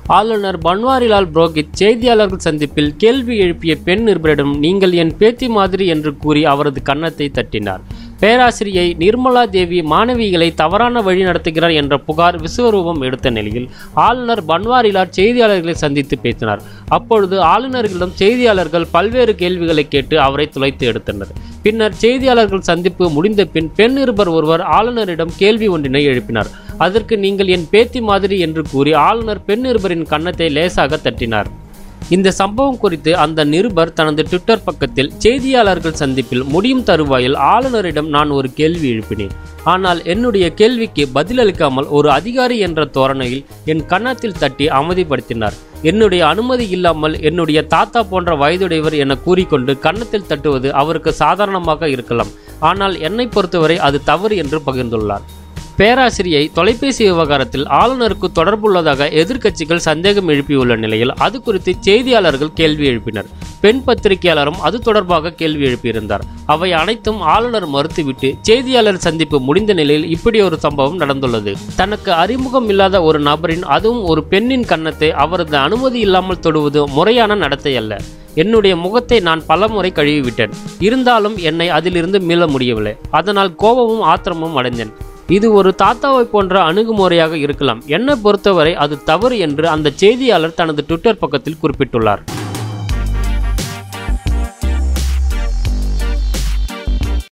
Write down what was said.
ஆளுநர் பன்வாரிலால் புரோஹித் செய்தியாளர்கள் சந்திப்பில் கேள்வி எழுப்பிய பெண் நிருபரிடம் நீங்கள் என் பேத்தி மாதிரி என்று கூறி அவரது கன்னத்தை தட்டினார் பேராசிரியை நிர்மலா தேவி மாணவிகளை தவறான வழி நடத்துகிறார் என்ற புகார் விஸ்வரூபம் எடுத்த நிலையில் ஆளுநர் பன்வாரிலால் செய்தியாளர்களை சந்தித்து பேசினார் அப்பொழுது ஆளுநர்களிடம் செய்தியாளர்கள் பல்வேறு கேள்விகளை கேட்டு அவரை துளைத்து எடுத்தனர் பின்னர் செய்தியாளர்கள் சந்திப்பு முடிந்த பின் பெண் நிருபர் ஒருவர் ஆளுநரிடம் கேள்வி ஒன்றினை எழுப்பினார் அதற்கு நீங்கள் என் பேத்தி மாதிரி என்று கூறி ஆளுநர் பெண் நிருபரின் கன்னத்தை லேசாக தட்டினார் இந்த சம்பவம் குறித்து அந்த நிருபர் தனது ட்விட்டர் பக்கத்தில் செய்தியாளர்கள் சந்திப்பில் முடியும் தருவாயில் ஆளுநரிடம் நான் ஒரு கேள்வி எழுப்பினேன் ஆனால் என்னுடைய கேள்விக்கு பதிலளிக்காமல் ஒரு அதிகாரி என்ற தோரணையில் என் கன்னத்தில் தட்டி அமைதிப்படுத்தினார் என்னுடைய அனுமதி இல்லாமல் என்னுடைய தாத்தா போன்ற வயதுடையவர் என கூறிக்கொண்டு கன்னத்தில் தட்டுவது அவருக்கு சாதாரணமாக இருக்கலாம் ஆனால் என்னை பொறுத்தவரை அது தவறு என்று பகிர்ந்துள்ளார் பேராசிரியை தொலைபேசி விவகாரத்தில் ஆளுநருக்கு தொடர்புள்ளதாக எதிர்க்கட்சிகள் சந்தேகம் எழுப்பியுள்ள நிலையில் அது குறித்து செய்தியாளர்கள் கேள்வி எழுப்பினர் பெண் பத்திரிகையாளரும் அது தொடர்பாக கேள்வி எழுப்பியிருந்தார் அவை அனைத்தும் ஆளுநர் மறுத்துவிட்டு செய்தியாளர் சந்திப்பு முடிந்த நிலையில் இப்படி ஒரு சம்பவம் நடந்துள்ளது தனக்கு அறிமுகம் இல்லாத ஒரு நபரின் அதுவும் ஒரு பெண்ணின் கன்னத்தை அவரது அனுமதி இல்லாமல் தொடுவது முறையான நடத்தை அல்ல என்னுடைய முகத்தை நான் பலமுறை கழுவிவிட்டேன் இருந்தாலும் என்னை அதிலிருந்து மீள முடியவில்லை அதனால் கோபமும் ஆத்திரமும் அடைந்தேன் இது ஒரு தாத்தாவை போன்ற அணுகுமுறையாக இருக்கலாம் என்னை பொறுத்தவரை அது தவறு என்று அந்த செய்தியாளர் தனது ட்விட்டர் பக்கத்தில் குறிப்பிட்டுள்ளார்